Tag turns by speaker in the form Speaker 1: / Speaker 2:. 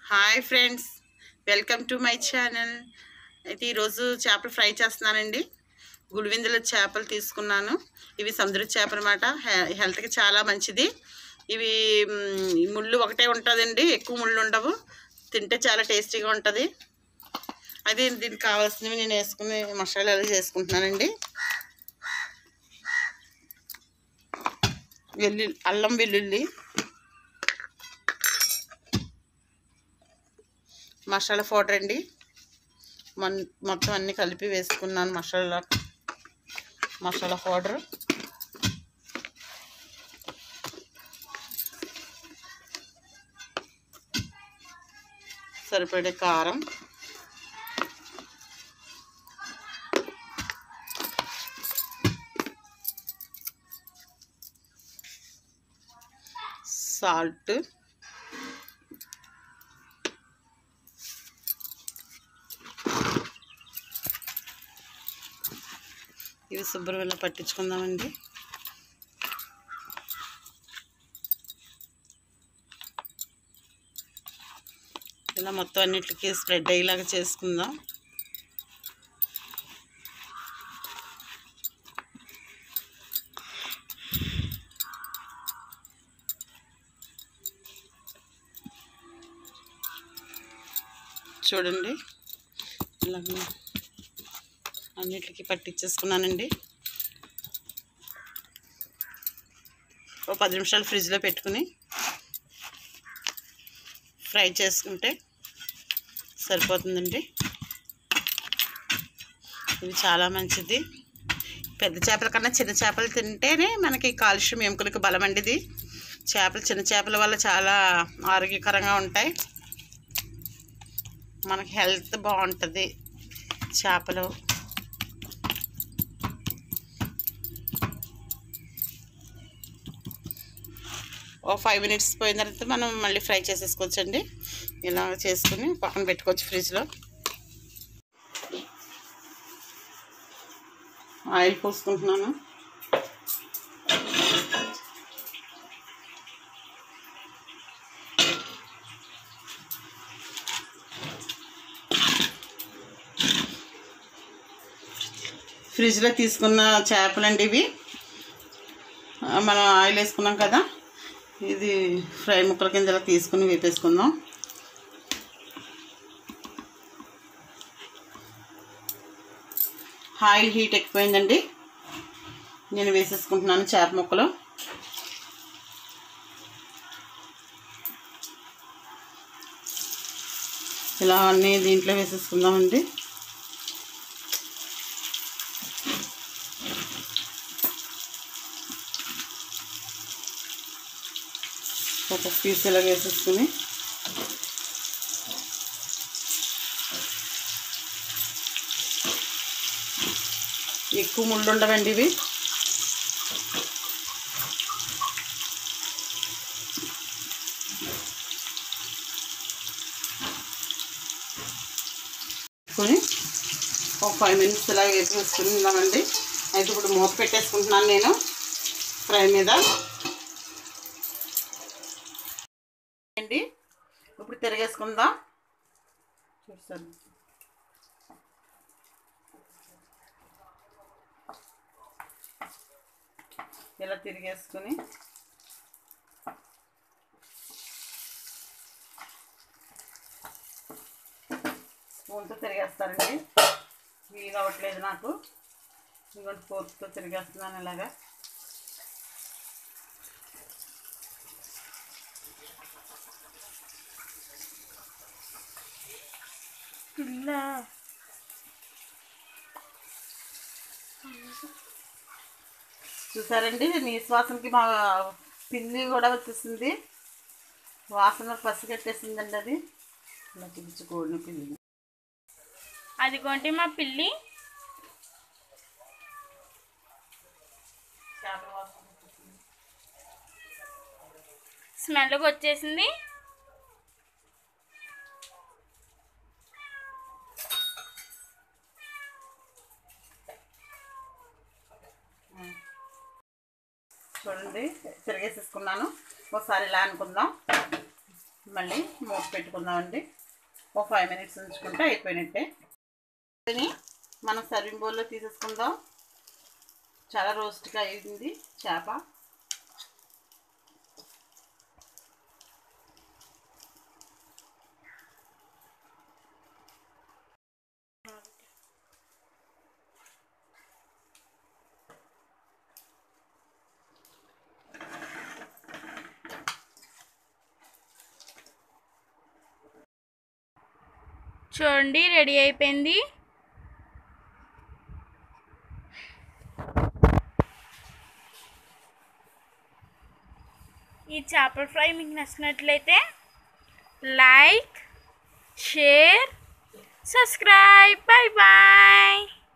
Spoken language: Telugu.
Speaker 1: Hi friends welcome to my channel అయితే ఈరోజు చేపలు ఫ్రై చేస్తున్నానండి గుడివిందుల చేపలు తీసుకున్నాను ఇవి సముద్ర చేపలు అనమాట హెల్త్కి చాలా మంచిది ఇవి మ్, ఈ ముళ్ళు ఒకటే ఉంటుందండి ఎక్కువ ముళ్ళు ఉండవు తింటే చాలా టేస్టీగా ఉంటుంది అది దీనికి కావాల్సినవి నేను వేసుకుని మసాలాలు చేసుకుంటున్నానండి వెల్లుల్లి అల్లం వెల్లుల్లి మసాలా పౌడర్ అండి మన్ మొత్తం అన్నీ కలిపి వేసుకున్నాను మసాలా మసాలా పౌడర్ సరిపడే కారం సాల్ట్ ఇవి శుభ్రంగా పట్టించుకుందామండి ఇలా మొత్తం అన్నిటికీ స్ప్రెడ్ అయ్యేలాగా చేసుకుందాం చూడండి ఇలాగ అన్నిటికీ పట్టించేసుకున్నానండి ఓ పది నిమిషాలు ఫ్రిడ్జ్లో పెట్టుకుని ఫ్రై చేసుకుంటే సరిపోతుందండి ఇది చాలా మంచిది పెద్ద చేపల కన్నా చిన్న చేపలు తింటేనే మనకి కాల్షియం ఎముకలకు బలం అండి ఇది చేపలు చిన్న చేపల వల్ల చాలా ఆరోగ్యకరంగా ఉంటాయి మనకి హెల్త్ బాగుంటుంది చేపలు ఓ ఫైవ్ మినిట్స్ పోయిన తర్వాత మనం మళ్ళీ ఫ్రై చేసేసుకోవచ్చు అండి ఇలా చేసుకుని పక్కన పెట్టుకోవచ్చు ఫ్రిడ్జ్లో ఆయిల్ పోసుకుంటున్నాను ఫ్రిడ్జ్లో తీసుకున్న చేపలండి ఇవి ఆ, మనం ఆయిల్ వేసుకున్నాం కదా ఇది ఫ్రై ముక్కల కింద ఇలా తీసుకుని వేపేసుకుందాం ఆయిల్ హీట్ ఎక్కువైందండి నేను వేసేసుకుంటున్నాను చేప ముక్కలు ఇలా అన్నీ దీంట్లో వేసేసుకుందామండి ఒక పీస్ ఇలా వేసేసుకుని ఎక్కువ ముళ్ళు ఉండవండి ఇవి కొని ఒక ఫైవ్ మినిట్స్ ఇలా వేసేసుకుని ఉన్నామండి అయితే ఇప్పుడు మూత పెట్టేసుకుంటున్నాను నేను ఫ్రై మీద అండి ఇప్పుడు తిరిగేసుకుందాం చూస్తాను ఇలా తిరిగేసుకుని స్పూన్తో తిరిగేస్తానండి వీలు అవ్వట్లేదు నాకు ఇంకోటి ఫోర్క్తో తిరిగేస్తున్నాను ఇలాగా చూసారండి నీ శ్వాసనకి మా పిల్లి కూడా వచ్చేసింది వాసన పసిగట్టేసిందండి అది ఇలా పిలుచుకోండి పిల్లి
Speaker 2: అదిగోండి మా పిల్లి
Speaker 1: చేపల వాసన వచ్చేసింది.
Speaker 2: స్మెల్కి వచ్చేసింది
Speaker 1: చూడండి తిరిగేసేసుకున్నాను ఒకసారి ఇలా అనుకుందాం మళ్ళీ మూత పెట్టుకుందామండి ఒక ఫైవ్ మినిట్స్ ఉంచుకుంటే అయిపోయినట్టే దీన్ని మనం సర్వింగ్ బౌల్లో తీసేసుకుందాం చాలా రోస్ట్గా అయింది చేప
Speaker 2: చూడండి రెడీ అయిపోయింది ఈ చేపల ఫ్రై మీకు నచ్చినట్లయితే like share subscribe bye bye